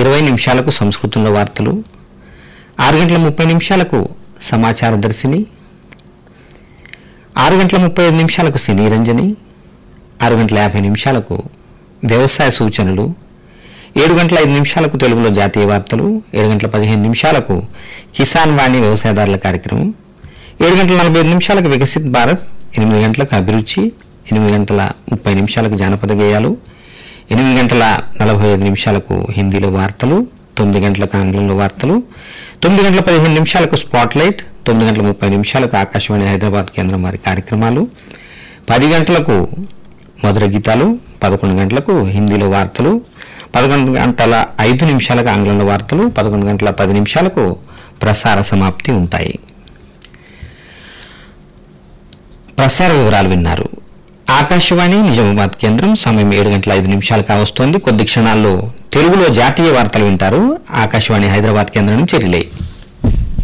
ఇరవై నిమిషాలకు సంస్కృతంలో వార్తలు ఆరు గంటల ముప్పై నిమిషాలకు సమాచార దర్శిని ఆరు గంటల ముప్పై ఐదు నిమిషాలకు సినీ రంజని ఆరు గంటల యాభై నిమిషాలకు వ్యవసాయ సూచనలు ఏడు గంటల ఐదు నిమిషాలకు తెలుగులో జాతీయ వార్తలు ఏడు గంటల పదిహేను నిమిషాలకు కిసాన్ వాణి వ్యవసాయదారుల కార్యక్రమం ఏడు గంటల నలభై ఐదు నిమిషాలకు వికసిత్ భారత్ ఎనిమిది గంటలకు అభిరుచి ఎనిమిది గంటల ముప్పై నిమిషాలకు జానపద గేయాలు ఎనిమిది గంటల నలభై ఐదు నిమిషాలకు హిందీలో వార్తలు తొమ్మిది గంటలకు ఆంగ్లంలో వార్తలు తొమ్మిది గంటల పదిహేను నిమిషాలకు స్పాట్ లైట్ తొమ్మిది గంటల ముప్పై నిమిషాలకు ఆకాశవాణి హైదరాబాద్ కేంద్రం వారి కార్యక్రమాలు పది గంటలకు మధుర గీతాలు పదకొండు గంటలకు హిందీలో వార్తలు పదకొండు గంటల ఐదు నిమిషాలకు ఆంగ్లంలో వార్తలు పదకొండు గంటల పది నిమిషాలకు ప్రసార సమాప్తి ఉంటాయి ప్రసార వివరాలు విన్నారు ఆకాశవాణి నిజామాబాద్ కేంద్రం సమయం ఏడు గంటల ఐదు నిమిషాలు కావస్తోంది కొద్ది క్షణాల్లో తెలుగులో జాతీయ వార్తలు వింటారు ఆకాశవాణి హైదరాబాద్ కేంద్రం నుంచి రిలే